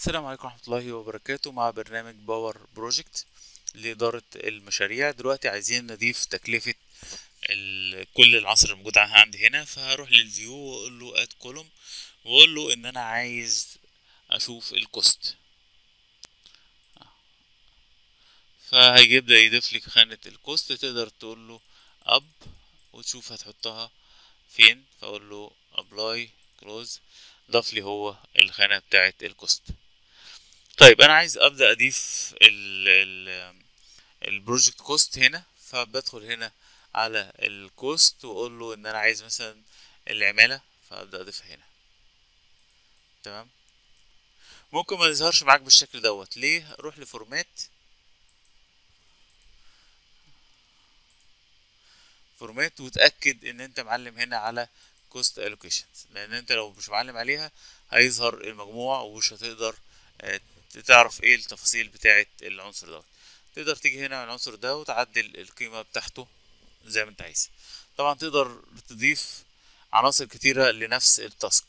السلام عليكم ورحمة الله وبركاته مع برنامج باور بروجكت لإدارة المشاريع دلوقتي عايزين نضيف تكلفة ال- كل العناصر الموجودة عندي هنا فهروح للفيو واقول له اد كولوم واقول له ان انا عايز اشوف الكوست فهيبدأ يضيف لك خانة الكوست تقدر تقول له اب وتشوف هتحطها فين فاقول له ابلاي كلوز ضاف لي هو الخانة بتاعة الكوست طيب انا عايز ابدا اضيف ال ال البروجكت كوست هنا فبدخل هنا على الكوست واقول له ان انا عايز مثلا العماله فابدا اضيفها هنا تمام ممكن ما يظهرش معاك بالشكل دوت ليه روح لفورمات فورمات وتاكد ان انت معلم هنا على كوست الوكيشنز لان انت لو مش معلم عليها هيظهر المجموع ومش هتقدر آه، تعرف ايه التفاصيل بتاعه العنصر دوت تقدر تيجي هنا على العنصر ده وتعدل القيمه بتاعته زي ما انت عايز طبعا تقدر تضيف عناصر كتيره لنفس التاسك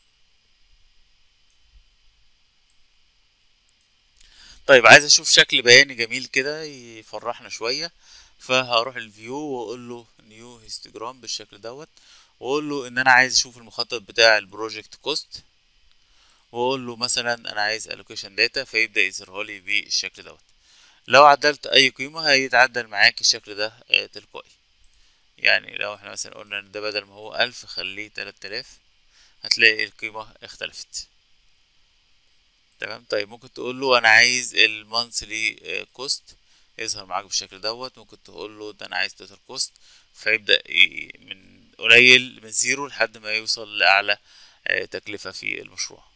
طيب عايز اشوف شكل بياني جميل كده يفرحنا شويه فهروح الفيو واقول له نيو هيستوجرام بالشكل دوت واقول له ان انا عايز اشوف المخطط بتاع البروجكت كوست واقول له مثلا انا عايز allocation data فيبدا يظهرها لي بالشكل دوت لو عدلت اي قيمه هيتعدل معاك الشكل ده آه، تلقائي يعني لو احنا مثلا قلنا ان ده بدل ما هو ألف خليه تلات آلاف هتلاقي القيمة اختلفت تمام طيب ممكن تقول له انا عايز المانثلي كوست يظهر معاك بالشكل دوت ممكن تقول له ده انا عايز توتال كوست فيبدأ ي- من قليل من زيرو لحد ما يوصل لأعلى آه، تكلفة في المشروع